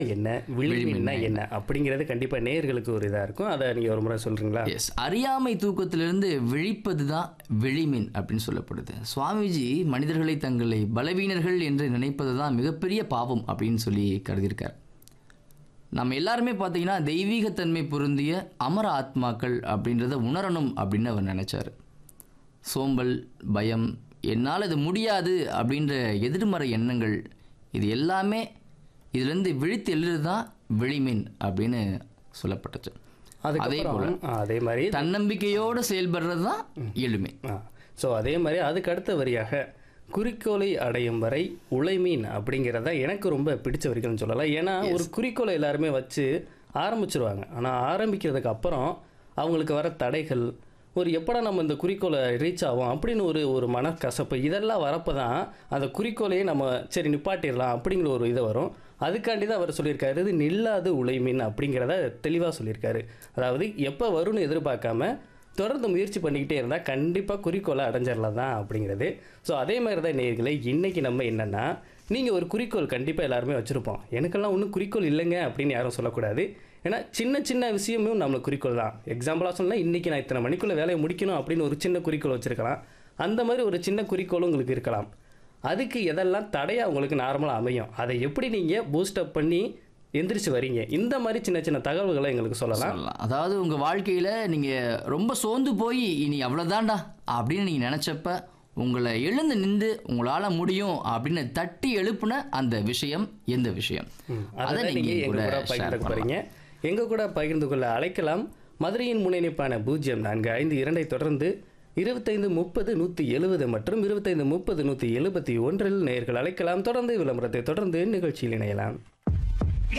என்ன விழிமின்னா என்ன அப்படிங்கிறது கண்டிப்பா நேயர்களுக்கு ஒரு இதா இருக்கும் அதை நீங்க ஒரு முறை சொல்றீங்களா எஸ் அறியாமை தூக்கத்திலிருந்து விழிப்பது தான் விழிமின் அப்படின்னு சொல்லப்படுது சுவாமிஜி மனிதர்களை தங்களை பலவீனர்கள் என்று நினைப்பது தான் மிகப்பெரிய பாவம் அப்படின்னு சொல்லி கருதியிருக்கார் நம்ம எல்லாருமே பார்த்தீங்கன்னா தெய்வீகத்தன்மை பொருந்திய அமர ஆத்மாக்கள் அப்படின்றத உணரணும் அப்படின்னு அவர் நினைச்சார் சோம்பல் பயம் என்னால் இது முடியாது அப்படின்ற எதிர்மறை எண்ணங்கள் இது எல்லாமே இதுலேருந்து விழித்து எழுது தான் விழிமின் அப்படின்னு சொல்லப்பட்டுச்சு அதே போல அதுக்கப்புறம் ஆ, அதே மாதிரி தன்னம்பிக்கையோடு செயல்படுறது தான் எளிமை ஸோ அதே மாதிரி அதுக்கு அடுத்த வரியாக குறிக்கோளை அடையும் வரை உழைமீன் அப்படிங்கிறத எனக்கு ரொம்ப பிடிச்ச வரிகள்னு சொல்லலாம் ஏன்னா ஒரு குறிக்கோளை எல்லாருமே வச்சு ஆரம்பிச்சிருவாங்க ஆனால் ஆரம்பிக்கிறதுக்கு அப்புறம் அவங்களுக்கு வர தடைகள் ஒரு எப்படா நம்ம இந்த குறிக்கோளை ரீச் ஆகும் அப்படின்னு ஒரு ஒரு மனக்கசப்பு இதெல்லாம் வரப்போ தான் அந்த குறிக்கோளையே நம்ம சரி நிப்பாட்டிடலாம் அப்படிங்கிற ஒரு இது வரும் அதுக்காண்டி தான் அவர் சொல்லியிருக்காரு இது நில்லாது உழைமீன் அப்படிங்கிறத தெளிவாக சொல்லியிருக்காரு அதாவது எப்போ வரும்னு எதிர்பார்க்காம தொடர்ந்து முயற்சி பண்ணிக்கிட்டே இருந்தால் கண்டிப்பாக குறிக்கோளை அடைஞ்சிடலாம் தான் அப்படிங்கிறது ஸோ அதே மாதிரி தான் நேர்களை இன்றைக்கி நம்ம என்னென்னா நீங்கள் ஒரு குறிக்கோள் கண்டிப்பாக எல்லாருமே வச்சுருப்போம் எனக்கெல்லாம் ஒன்றும் குறிக்கோள் இல்லைங்க அப்படின்னு யாரும் சொல்லக்கூடாது ஏன்னா சின்ன சின்ன விஷயமும் நம்மளுக்கு குறிக்கோள் தான் எக்ஸாம்பிளாக சொன்னால் இன்றைக்கி நான் இத்தனை மணிக்குள்ளே வேலையை முடிக்கணும் அப்படின்னு ஒரு சின்ன குறிக்கோள் வச்சுருக்கலாம் அந்த மாதிரி ஒரு சின்ன குறிக்கோளும் உங்களுக்கு இருக்கலாம் அதுக்கு எதெல்லாம் தடையாக உங்களுக்கு நார்மலாக அமையும் அதை எப்படி நீங்கள் பூஸ்டப் பண்ணி எந்திரிச்சு வரீங்க இந்த மாதிரி சின்ன சின்ன தகவல்களை எங்களுக்கு சொல்லலாம் சொல்லலாம் அதாவது உங்கள் வாழ்க்கையில் நீங்கள் ரொம்ப சோர்ந்து போய் இனி அவ்வளோதான்டா அப்படின்னு நீங்கள் நினச்சப்ப உங்களை எழுந்து நின்று உங்களால் முடியும் அப்படின்னு தட்டி எழுப்புன அந்த விஷயம் எந்த விஷயம் அதை அதை நீங்கள் நீங்கள் கூட எங்க கூட ஷேர் பகிர்ந்து பண்ணலாம் போறீங்க எங்க கூட பகிர்ந்து கொள்ள அழைக்கலாம் மதுரையின் முனைப்பான பூஜ்ஜியம் நான்கு ஐந்து இரண்டை தொடர்ந்து இருபத்தைந்து முப்பது நூற்றி எழுபது மற்றும் இருபத்தைந்து முப்பது நூற்றி எழுபத்தி ஒன்றில் நேயர்கள் அழைக்கலாம் தொடர்ந்து விளம்பரத்தை தொடர்ந்து நிகழ்ச்சியில் இணையலாம்